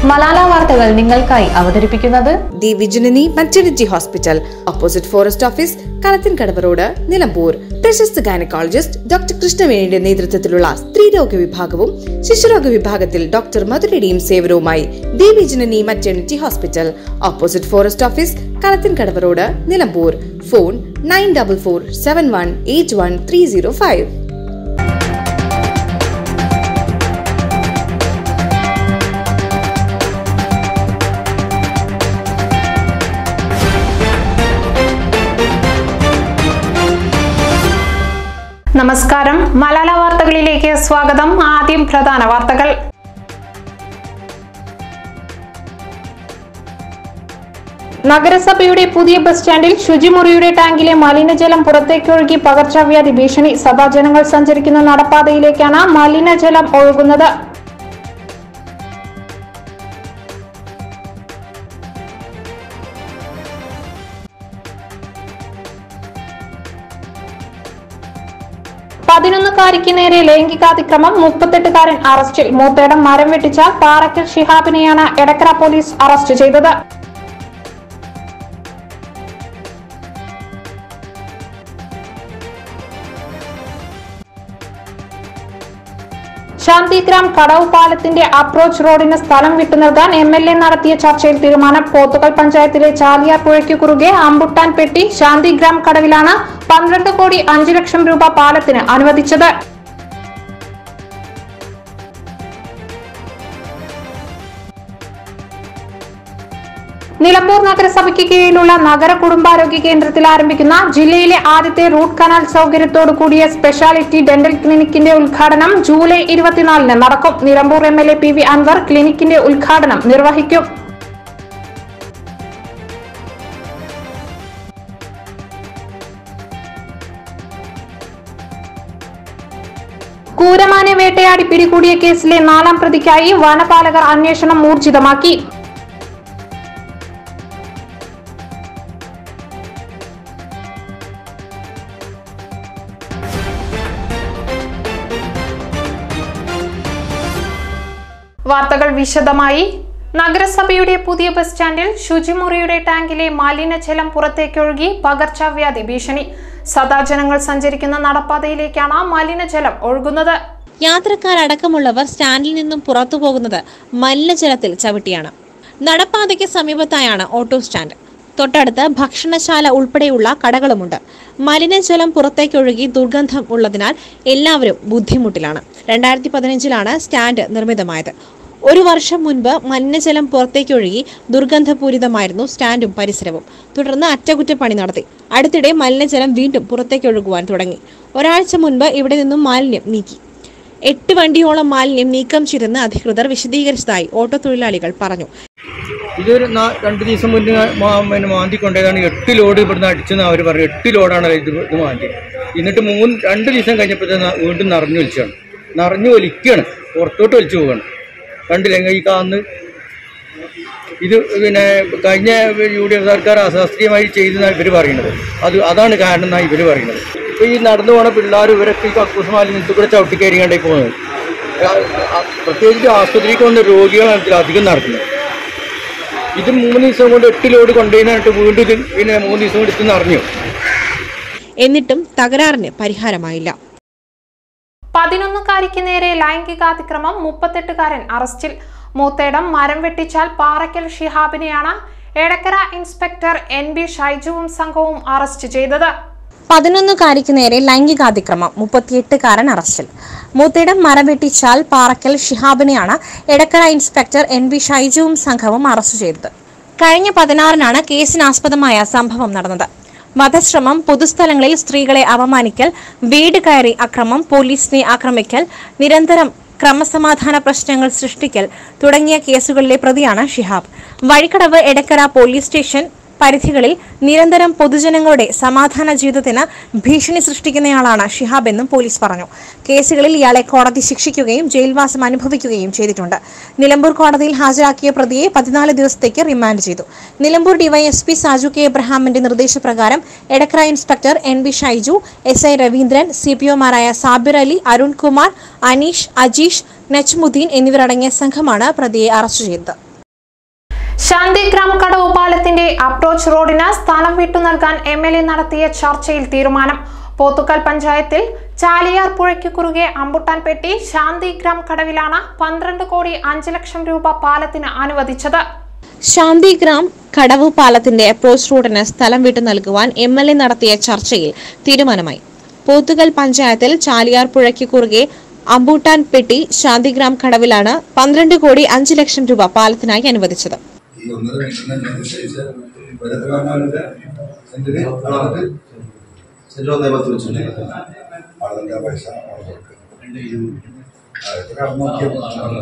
മലാല വാർത്തകൾ നിങ്ങൾക്കായി അവതരിപ്പിക്കുന്നത് the Vijanani maternity hospital opposite forest office Kalathinkadavu road Nilambur പ്രശസ്ത ഗൈനക്കോളജിസ്റ്റ് ഡോക്ടർ കൃഷ്ണവേണിയുടെ നേതൃത്വത്തിലുള്ള സ്ത്രീരോഗ വിഭാഗവും ശിശുരോഗ വിഭാഗത്തിൽ ഡോക്ടർ മധുരയുടെയും സേവനവുമായി the Vijanani maternity hospital opposite forest office Kalathinkadavu road Nilambur phone nine double four seven one eight one three zero five നമസ്കാരം മലാല വാർത്തകളിലേക്ക് സ്വാഗതം ആദ്യം പ്രധാന വാർത്തകൾ നഗരസഭയുടെ പുതിയ ബസ് സ്റ്റാൻഡിൽ ശുചിമുറിയുടെ ടാങ്കിലെ മലിനജലം പുറത്തേക്കൊഴുകി പകർച്ചവ്യാധി ഭീഷണി സദാ ജനങ്ങൾ സഞ്ചരിക്കുന്ന നടപ്പാതയിലേക്കാണ് മലിനജലം ഒഴുകുന്നത് പതിനൊന്നുകാരിക്ക് നേരെ ലൈംഗികാതിക്രമം മുപ്പത്തെട്ടുകാരൻ അറസ്റ്റിൽ മൂത്തേടം മരം വെട്ടിച്ച പാറക്കൽ ഷിഹാബിനെയാണ് എടക്കര പോലീസ് അറസ്റ്റ് ചെയ്തത് ശാന്തിഗ്രാം കടവ് പാലത്തിന്റെ അപ്രോച്ച് റോഡിന് സ്ഥലം വിട്ടു നൽകാൻ എം എൽ എ നടത്തിയ ചർച്ചയിൽ തീരുമാനം പോത്തുകൽ പഞ്ചായത്തിലെ ചാലിയാർ പുഴയ്ക്ക് കുറുകെ അമ്പുട്ടാൻ പെട്ടി ശാന്തിഗ്രാം കടവിലാണ് പന്ത്രണ്ട് കോടി അഞ്ചു ലക്ഷം രൂപ പാലത്തിന് അനുവദിച്ചത് നിലമ്പൂർ നഗരസഭയ്ക്ക് കീഴിലുള്ള നഗര കുടുംബാരോഗ്യ കേന്ദ്രത്തിൽ ആരംഭിക്കുന്ന ജില്ലയിലെ ആദ്യത്തെ റൂട്ട് കനാൽ സൗകര്യത്തോടു കൂടിയ സ്പെഷ്യാലിറ്റി ഡെന്റൽ ക്ലിനിക്കിന്റെ ഉദ്ഘാടനം ജൂലൈ ഇരുപത്തിനാലിന് നടക്കും Nilambur M L A P V Anvar ക്ലിനിക്കിന്റെ ഉദ്ഘാടനം നിർവഹിക്കും കൂരമാനെ വേട്ടയാടി പിടികൂടിയ കേസിലെ നാലാം പ്രതിക്കായി വനപാലകർ അന്വേഷണം ഊർജിതമാക്കി വാർത്തകൾ വിശദമായി നഗരസഭയുടെ പുതിയ ബസ് സ്റ്റാൻഡിൽ ശുചിമുറിയുടെ ടാങ്കിലെ മാലിന്യജലം പുറത്തേക്കൊഴുകി പകർച്ചവ്യാധി ഭീഷണി സദാ ജനങ്ങൾ സഞ്ചരിക്കുന്ന നടപ്പാതയിലേക്കാണ് മാലിന്യജലം ഒഴുകുന്നത് യാത്രക്കാരടക്കമുള്ളവർ സ്റ്റാൻഡിൽ നിന്നും പുറത്തു പോകുന്നത് മലിനജലത്തിൽ ചവിട്ടിയാണ് നടപ്പാതയ്ക്ക് സമീപത്തായാണ് ഓട്ടോ സ്റ്റാൻഡ് തൊട്ടടുത്ത് ഭക്ഷണശാല ഉൾപ്പെടെയുള്ള കടകളുമുണ്ട് മലിനജലം പുറത്തേക്കൊഴുകി ദുർഗന്ധം ഉള്ളതിനാൽ എല്ലാവരും ബുദ്ധിമുട്ടിലാണ് രണ്ടായിരത്തി പതിനഞ്ചിലാണ് സ്റ്റാൻഡ് നിർമ്മിതമായത് ഒരു വർഷം മുൻപ് മലിനജലം പുറത്തേക്കൊഴുകി ദുർഗന്ധപൂരിതമായിരുന്നു സ്റ്റാൻഡും പരിസരവും തുടർന്ന് അറ്റകുറ്റപ്പണി നടത്തി അടുത്തിടെ മലിനജലം വീണ്ടും പുറത്തേക്കൊഴുകുവാൻ തുടങ്ങി ഒരാഴ്ച മുൻപ് ഇവിടെ നിന്നും മാലിന്യം നീക്കി എട്ട് വണ്ടിയോളം മാലിന്യം നീക്കം ചെയ്തെന്ന് അധികൃതർ വിശദീകരിച്ചതായി ഓട്ടോ തൊഴിലാളികൾ പറഞ്ഞു ഇതൊരു നാ- രണ്ട് ദിവസം മുന്നേ മാ- പിന്നെ മാന്തി കൊണ്ടേതാണ് എട്ട് ലോഡ് ഇവിടുന്ന് അടിച്ചെന്ന് അവർ പറഞ്ഞു എട്ട് ലോഡാണ് ഇത് ഇത് മാന്തി എന്നിട്ട് മൂന്ന് രണ്ട് ദിവസം കഴിഞ്ഞപ്പോഴത്തേന് വീണ്ടും നിറഞ്ഞു വലിച്ചാണ് നിറഞ്ഞു വലിക്കുകയാണ് പുറത്തോട്ട് വലിച്ചു പോവുകയാണ് കണ്ടില്ലേ ഈ കാന്ന് ഇത് പിന്നെ കഴിഞ്ഞ യു ഡി എഫ് സർക്കാർ അശാസ്ത്രീയമായി ചെയ്തെന്നാണ് ഇവർ പറയുന്നത് അത് അതാണ് കാരണം എന്നാണ് ഇവർ പറയുന്നത് ഇപ്പോൾ ഈ നടന്നു പോണ പിള്ളേർ ഇവരൊക്കെ ഈ കക്കൂസ് മാലിന്യത്തിൽ കൂടെ ചവിട്ടിക്കയറിയാണ്ടേ പോകുന്നത് ആ- ആ- പ്രത്യേകിച്ച് ആസ്പത്രിക്ക് വന്ന രോഗികളാണ് ഇതിൽ അധികം നടക്കുന്നത് ഇത് മൂന്ന് ദിവസം കൊണ്ട് എട്ട് ലോഡ് കൊണ്ടുപോയിട്ട് വീണ്ടും ഇത് പിന്നെ മൂന്ന് ദിവസം കൊണ്ട് ഇത് നിറഞ്ഞു എന്നിട്ടും തകരാറിന് പരിഹാരമായില്ല പതിനൊന്നുകാരിക്ക് നേരെ ലൈംഗികാതിക്രമം മുപ്പത്തെട്ടുകാരൻ അറസ്റ്റിൽ മൂത്തേടം മരം വെട്ടിച്ചാൽ പാറയ്ക്കൽ ഷിഹാബിനെയാണ് എടക്കര ഇൻസ്പെക്ടർ എൻ ബി ഷൈജുവും സംഘവും അറസ്റ്റ് ചെയ്തത് പതിനൊന്നുകാരിക്ക് നേരെ ലൈംഗികാതിക്രമം മുപ്പത്തിയെട്ടുകാരൻ അറസ്റ്റിൽ മൂത്തിടം മരവെട്ടിച്ചാൽ പാറക്കൽ ഷിഹാബിനെയാണ് എടക്കര ഇൻസ്പെക്ടർ എൻ ബി ഷൈജുവും സംഘവും അറസ്റ്റ് ചെയ്തത് കഴിഞ്ഞ പതിനാറിനാണ് കേസിനാസ്പദമായ സംഭവം നടന്നത് വധശ്രമം പൊതുസ്ഥലങ്ങളിൽ സ്ത്രീകളെ അപമാനിക്കൽ വീട് കയറി അക്രമം പോലീസിനെ ആക്രമിക്കൽ നിരന്തരം ക്രമസമാധാന പ്രശ്നങ്ങൾ സൃഷ്ടിക്കൽ തുടങ്ങിയ കേസുകളിലെ പ്രതിയാണ് ഷിഹാബ് വഴിക്കടവ് എടക്കര പോലീസ് സ്റ്റേഷൻ പരിധികളിൽ നിരന്തരം പൊതുജനങ്ങളുടെ സമാധാന ജീവിതത്തിന് ഭീഷണി സൃഷ്ടിക്കുന്നയാളാണ് ഷിഹാബ് എന്നും പോലീസ് പറഞ്ഞു കേസുകളിൽ ഇയാളെ കോടതി ശിക്ഷിക്കുകയും ജയിൽവാസം അനുഭവിക്കുകയും ചെയ്തിട്ടുണ്ട് നിലമ്പൂർ കോടതിയിൽ ഹാജരാക്കിയ പ്രതിയെ പതിനാല് ദിവസത്തേക്ക് റിമാൻഡ് ചെയ്തു നിലമ്പൂർ ഡിവൈഎസ്പി സാജു കെ എബ്രഹാമിന്റെ നിർദ്ദേശപ്രകാരം Edakkara inspector N B Shaiju S I Raveendran C P ഒമാരായ സാബിർ അലി അരുൺകുമാർ അനീഷ് അജീഷ് നജ്മുദ്ദീൻ എന്നിവരടങ്ങിയ സംഘമാണ് പ്രതിയെ അറസ്റ്റ് ചെയ്തത് ശാന്തിഗ്രാം കടവ് പാലത്തിന്റെ അപ്രോച്ച് റോഡിന് സ്ഥലം വിട്ടു നൽകാൻ എം എൽ എ നടത്തിയ ചർച്ചയിൽ തീരുമാനം പോത്തുക്കൽ പഞ്ചായത്തിൽ ചാലിയാർ പുഴയ്ക്ക് കുറുകെ അമ്പുട്ടാൻപെട്ടി ശാന്തിഗ്രാം കടവിലാണ് പന്ത്രണ്ട് കോടി അഞ്ച് ലക്ഷം രൂപ പാലത്തിന് അനുവദിച്ചത് ശാന്തിഗ്രാം കടവ് പാലത്തിന്റെ അപ്രോച്ച് റോഡിന് സ്ഥലം വിട്ടു നൽകുവാൻ എം എൽ എ നടത്തിയ ചർച്ചയിൽ തീരുമാനമായി പോത്തുകൽ പഞ്ചായത്തിൽ ചാലിയാർ പുഴയ്ക്ക് കുറുകെ അമ്പൂട്ടാൻ പെട്ടി ശാന്തിഗ്രാം കടവിലാണ് പന്ത്രണ്ട് കോടി അഞ്ച് ലക്ഷം രൂപ പാലത്തിനായി അനുവദിച്ചത് ഈ ഒന്നര മീറ്ററിന് നിശ്ചയിച്ച വരത്തുകാരനാളിന്റെ സെന്റിന് അളന്നിട്ട് സെന്റ് ഒന്നേ പത്ത് വെച്ചിട്ടുണ്ട് ആളിന്റെ പൈസ അവിടെ കൊടുക്കുക അതൊക്കെ കടന്നു നോക്കിയപ്പോൾ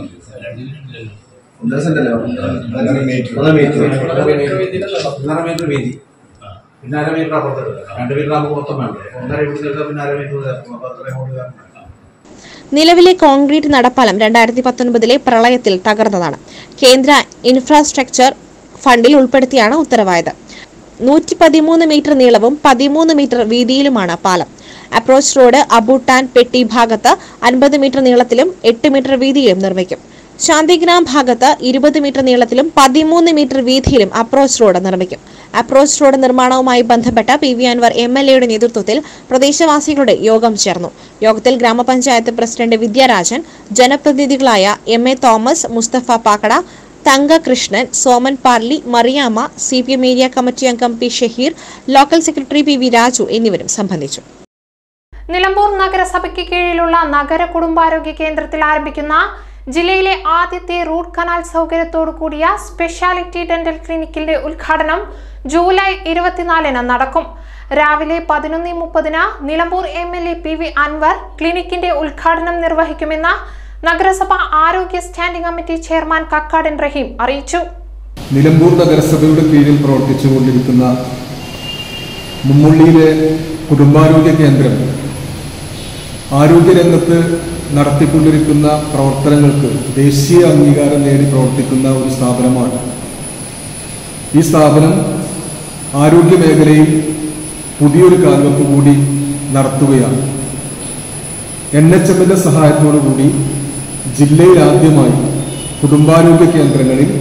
ഒന്നര സെന്റ് അല്ലേ ഒന്നര മീറ്റർ ഒന്നര മീറ്റർ ഒന്നര മീറ്റർ വീതി പിന്നെ അര മീറ്റർ അപ്പുറത്തെടുക്കാം രണ്ട് മീറ്റർ ആകുമ്പോൾ മൊത്തം വേണ്ട ഒന്നര മീറ്റർ എടുത്താൽ പിന്നെ അര മീറ്റർ ചേർക്കും അപ്പൊ അത്രയും കൂടി കാരണം നിലവിലെ കോൺക്രീറ്റ് നടപ്പാലം രണ്ടായിരത്തി പത്തൊൻപതിലെ പ്രളയത്തിൽ തകർന്നതാണ് കേന്ദ്ര ഇൻഫ്രാസ്ട്രക്ചർ ഫണ്ടിൽ ഉൾപ്പെടുത്തിയാണ് ഉത്തരവായത് നൂറ്റി പതിമൂന്ന് മീറ്റർ നീളവും പതിമൂന്ന് മീറ്റർ വീതിയിലുമാണ് പാലം അപ്രോച്ച് റോഡ് അബൂട്ടാൻ പെട്ടി ഭാഗത്ത് അൻപത് മീറ്റർ നീളത്തിലും എട്ട് മീറ്റർ വീതിയിലും നിർമ്മിക്കും ശാന്തിഗ്രാം ഭാഗത്ത് ഇരുപത് മീറ്റർ നീളത്തിലും പതിമൂന്ന് മീറ്റർ വീതിയിലും അപ്രോച്ച് റോഡ് നിർമ്മിക്കും അപ്രോച്ച് റോഡ് നിർമ്മാണവുമായി ബന്ധപ്പെട്ട P V Anvar M L എയുടെ നേതൃത്വത്തിൽ പ്രദേശവാസികളുടെ യോഗം ചേർന്നു യോഗത്തിൽ ഗ്രാമപഞ്ചായത്ത് പ്രസിഡന്റ് വിദ്യാരാജൻ ജനപ്രതിനിധികളായ M A Thomas Musthafa Pakkada Thankakrishnan Soman Parli Mariyamma C P M area committee അംഗം P Shaheer local secretary P V Raju എന്നിവരും സംബന്ധിച്ചു നിലമ്പൂർ നഗരസഭയ്ക്ക് കീഴിലുള്ള നഗര കുടുംബാരോഗ്യ കേന്ദ്രത്തിൽ ആരംഭിക്കുന്ന ജില്ലയിലെ ആദ്യത്തെ റൂട്ട് കനാൽ സൗകര്യത്തോടു കൂടിയ സ്പെഷ്യാലിറ്റി ഡെന്റൽ ക്ലിനിക്കിന്റെ ഉദ്ഘാടനം ജൂലൈ ഇരുപത്തിനാലിന് നടക്കും രാവിലെ പതിനൊന്ന് മുപ്പതിന് Nilambur M L A P V Anvar ക്ലിനിക്കിന്റെ ഉദ്ഘാടനം നിർവഹിക്കുമെന്ന് നഗരസഭ ആരോഗ്യ standing committee chairman Kakkadan Raheem അറിയിച്ചു നിലമ്പൂർ നഗരസഭയുടെ കീഴിൽ പ്രവർത്തിച്ചുകൊണ്ടിരിക്കുന്ന മുമ്മുള്ളിയിലെ കുടുംബാരോഗ്യ കേന്ദ്രം ആരോഗ്യരംഗത്ത് നടത്തിക്കൊണ്ടിരിക്കുന്ന പ്രവർത്തനങ്ങൾക്ക് ദേശീയ അംഗീകാരം നേടി പ്രവർത്തിക്കുന്ന ഒരു സ്ഥാപനമാണ് ഈ സ്ഥാപനം ആരോഗ്യ മേഖലയിൽ പുതിയൊരു കാൽവെപ്പ് കൂടി നടത്തുകയാണ് എൻ എച്ച് എമ്മിൻ്റെ സഹായത്തോടു കൂടി ജില്ലയിൽ ആദ്യമായി കുടുംബാരോഗ്യ കേന്ദ്രങ്ങളിൽ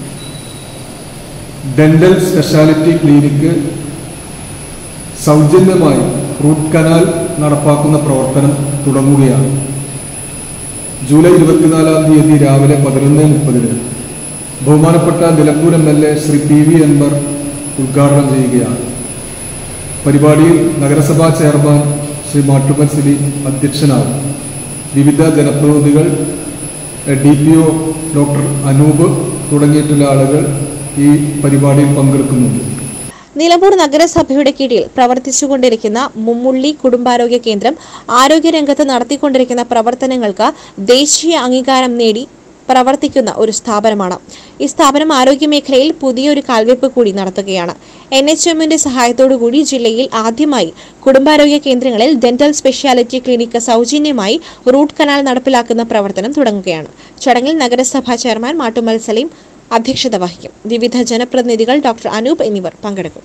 ഡെന്റൽ സ്പെഷ്യാലിറ്റി ക്ലിനിക്ക് സൗജന്യമായി റൂട്ട് കനാൽ നടപ്പാക്കുന്ന പ്രവർത്തനം തുടങ്ങുകയാണ് ജൂലൈ ഇരുപത്തിനാലാം തീയതി രാവിലെ പതിനൊന്ന് മുപ്പതിന് ബഹുമാനപ്പെട്ട Nilambur M L A Shri P V Anvar ഉദ്ഘാടനം ചെയ്യുകയാണ് പരിപാടിയിൽ നഗരസഭാ ചെയർമാൻ ശ്രീ മാട്ടുമൻ സിലി അധ്യക്ഷനാകും വിവിധ ജനപ്രതിനിധികൾ D P O doctor Anoop തുടങ്ങിയിട്ടുള്ള ആളുകൾ ഈ പരിപാടിയിൽ പങ്കെടുക്കുന്നുണ്ട് നിലമ്പൂർ നഗരസഭയുടെ കീഴിൽ പ്രവർത്തിച്ചുകൊണ്ടിരിക്കുന്ന മുമ്മുള്ളി കുടുംബാരോഗ്യ കേന്ദ്രം ആരോഗ്യരംഗത്ത് നടത്തിക്കൊണ്ടിരിക്കുന്ന പ്രവർത്തനങ്ങൾക്ക് ദേശീയ അംഗീകാരം നേടി പ്രവർത്തിക്കുന്ന ഒരു സ്ഥാപനമാണ് ഈ സ്ഥാപനം ആരോഗ്യമേഖലയിൽ പുതിയൊരു കാൽവെപ്പ് കൂടി നടത്തുകയാണ് എൻ എച്ച് എമ്മിന്റെ സഹായത്തോടുകൂടി ജില്ലയിൽ ആദ്യമായി കുടുംബാരോഗ്യ കേന്ദ്രങ്ങളിൽ ഡെന്റൽ സ്പെഷ്യാലിറ്റി ക്ലിനിക്ക് സൗജന്യമായി റൂട്ട് കനാൽ നടപ്പിലാക്കുന്ന പ്രവർത്തനം തുടങ്ങുകയാണ് ചടങ്ങിൽ നഗരസഭാ ചെയർമാൻ മാട്ടുമൽ സലീം അധ്യക്ഷത വഹിക്കും വിവിധ ജനപ്രതിനിധികൾ ഡോക്ടർ അനൂപ് എന്നിവർ പങ്കെടുക്കും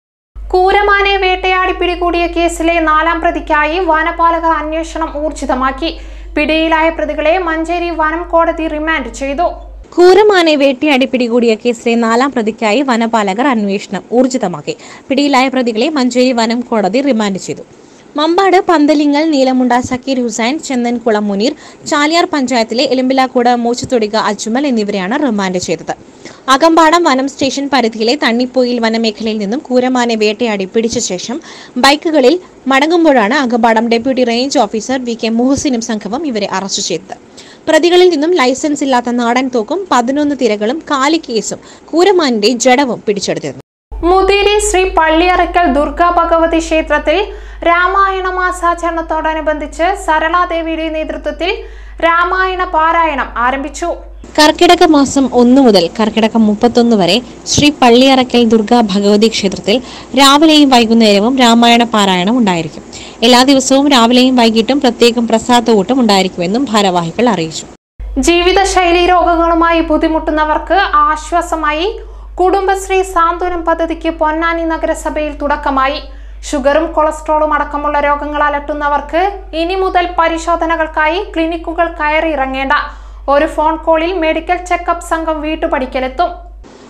കൂരമാനെ വേട്ടയാടി പിടികൂടിയ കേസിലെ നാലാം പ്രതിക്കായി വനപാലകർ അന്വേഷണം ഊർജിതമാക്കി പിടിയിലായ പ്രതികളെ മഞ്ചേരി വനം കോടതി റിമാൻഡ് ചെയ്തു കൂരമാനെ വേട്ടയാടി പിടികൂടിയ കേസിലെ നാലാം പ്രതിക്കായി വനപാലകർ അന്വേഷണം ഊർജിതമാക്കി പിടിയിലായ പ്രതികളെ മഞ്ചേരി വനം കോടതി റിമാൻഡ് ചെയ്തു മമ്പാട് പന്തലിങ്ങൽ നീലമുണ്ട സക്കീർ ഹുസൈൻ ചന്ദൻകുളം മുനീർ ചാലിയാർ പഞ്ചായത്തിലെ എലുമ്പിലാക്കോട് മൂച്ചത്തൊടിക അജ്മൽ എന്നിവരെയാണ് റിമാൻഡ് ചെയ്തത് അകമ്പാടം വനം സ്റ്റേഷൻ പരിധിയിലെ തണ്ണിപ്പൊയിൽ വനമേഖലയിൽ നിന്നും കൂരമാനെ വേട്ടയാടി പിടിച്ച ശേഷം ബൈക്കുകളിൽ മടങ്ങുമ്പോഴാണ് Akampadam deputy range officer V K മുഹസിനും സംഘവും ഇവരെ അറസ്റ്റ് ചെയ്തത് പ്രതികളിൽ നിന്നും ലൈസൻസ് ഇല്ലാത്ത നാടൻ തോക്കും പതിനൊന്ന് തിരകളും കാലിക്കേസും കൂരമാനിന്റെ ജഡവും പിടിച്ചെടുത്തിരുന്നു മുതിരി ശ്രീ പള്ളിയറക്കൽ ദുർഗാ ഭഗവതി ക്ഷേത്രത്തിൽ രാമായണ മാസാചരണത്തോടനുബന്ധിച്ച് സരളാദേവിയുടെ നേതൃത്വത്തിൽ രാമായണ പാരായണം ആരംഭിച്ചു കർക്കിടക മാസം ഒന്ന് മുതൽ കർക്കിടകം മുപ്പത്തൊന്ന് വരെ ശ്രീ പള്ളിയറക്കൽ ദുർഗാ ഭഗവതി ക്ഷേത്രത്തിൽ രാവിലെയും വൈകുന്നേരവും രാമായണ പാരായണം ഉണ്ടായിരിക്കും എല്ലാ ദിവസവും രാവിലെയും വൈകിട്ടും പ്രത്യേകം പ്രസാദകൂട്ടം ഉണ്ടായിരിക്കുമെന്നും ഭാരവാഹികൾ അറിയിച്ചു ജീവിതശൈലി രോഗങ്ങളുമായി ബുദ്ധിമുട്ടുന്നവർക്ക് ആശ്വാസമായി കുടുംബശ്രീ സാന്ത്വനം പദ്ധതിക്ക് പൊന്നാനി നഗരസഭയിൽ തുടക്കമായി ഷുഗറും കൊളസ്ട്രോളും അടക്കമുള്ള രോഗങ്ങൾ അലട്ടുന്നവർക്ക് ഇനി മുതൽ പരിശോധനകൾക്കായി ക്ലിനിക്കുകൾ കയറി ഇറങ്ങേണ്ട ഒരു ഫോൺ കോളിൽ മെഡിക്കൽ ചെക്കപ്പ് സംഘം വീട്ടുപടിക്കലെത്തും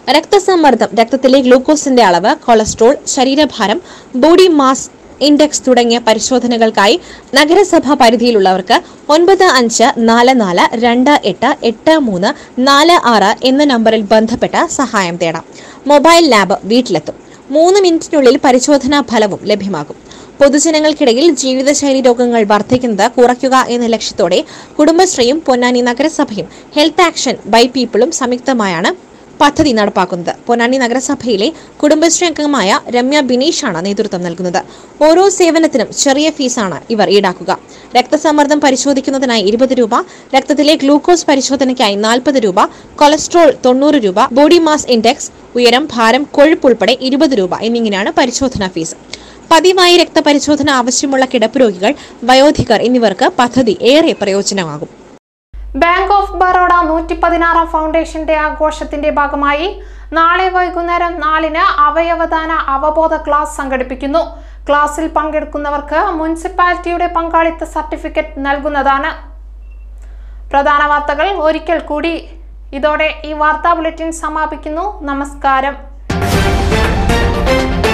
രക്തസമ്മർദ്ദം രക്തത്തിലെ ഗ്ലൂക്കോസിന്റെ അളവ് കൊളസ്ട്രോൾ ശരീരഭാരം ബോഡി മാസ് ഇൻഡെക്സ് തുടങ്ങിയ പരിശോധനകൾക്കായി നഗരസഭ പരിധിയിലുള്ളവർക്ക് ഒൻപത് അഞ്ച് നാല് നാല് രണ്ട് എട്ട് എട്ട് മൂന്ന് നാല് ആറ് എന്ന നമ്പറിൽ ബന്ധപ്പെട്ട് സഹായം തേടാം മൊബൈൽ ലാബ് വീട്ടിലെത്തും മൂന്ന് മിനിറ്റിനുള്ളിൽ പരിശോധനാ ഫലവും ലഭ്യമാകും പൊതുജനങ്ങൾക്കിടയിൽ ജീവിതശൈലി രോഗങ്ങൾ വർദ്ധിക്കുന്നത് കുറയ്ക്കുക എന്ന ലക്ഷ്യത്തോടെ കുടുംബശ്രീയും പൊന്നാനി നഗരസഭയും ഹെൽത്ത് ആക്ഷൻ ബൈ പീപ്പിളും സംയുക്തമായാണ് പദ്ധതി നടപ്പാക്കുന്നത് പൊന്നാനി നഗരസഭയിലെ കുടുംബശ്രീ അംഗമായ രമ്യ ബിനീഷാണ് നേതൃത്വം നൽകുന്നത് ഓരോ സേവനത്തിനും ചെറിയ ഫീസാണ് ഇവർ ഈടാക്കുക രക്തസമ്മർദ്ദം പരിശോധിക്കുന്നതിനായി ഇരുപത് രൂപ രക്തത്തിലെ ഗ്ലൂക്കോസ് പരിശോധനയ്ക്കായി നാൽപ്പത് രൂപ കൊളസ്ട്രോൾ തൊണ്ണൂറ് രൂപ ബോഡി മാസ് ഇൻഡെക്സ് ഉയരം ഭാരം കൊഴുപ്പ് ഉൾപ്പെടെ ഇരുപത് രൂപ എന്നിങ്ങനെയാണ് പരിശോധനാ ഫീസ് പതിവായി രക്തപരിശോധന ആവശ്യമുള്ള കിടപ്പ് രോഗികൾ വയോധികർ എന്നിവർക്ക് പദ്ധതി ഏറെ പ്രയോജനമാകും ബാങ്ക് ഓഫ് ബറോഡ നൂറ്റി പതിനാറാം ഫൗണ്ടേഷന്റെ ആഘോഷത്തിന്റെ ഭാഗമായി നാളെ വൈകുന്നേരം നാലിന് അവയവദാന അവബോധ ക്ലാസ് സംഘടിപ്പിക്കുന്നു ക്ലാസ്സിൽ പങ്കെടുക്കുന്നവർക്ക് മുനിസിപ്പാലിറ്റിയുടെ പങ്കാളിത്ത സർട്ടിഫിക്കറ്റ് നൽകുന്നതാണ് പ്രധാന വാർത്തകൾ ഒരിക്കൽ കൂടി ഇതോടെ ഈ വാർത്താ ബുള്ളറ്റിൻ സമാപിക്കുന്നു നമസ്കാരം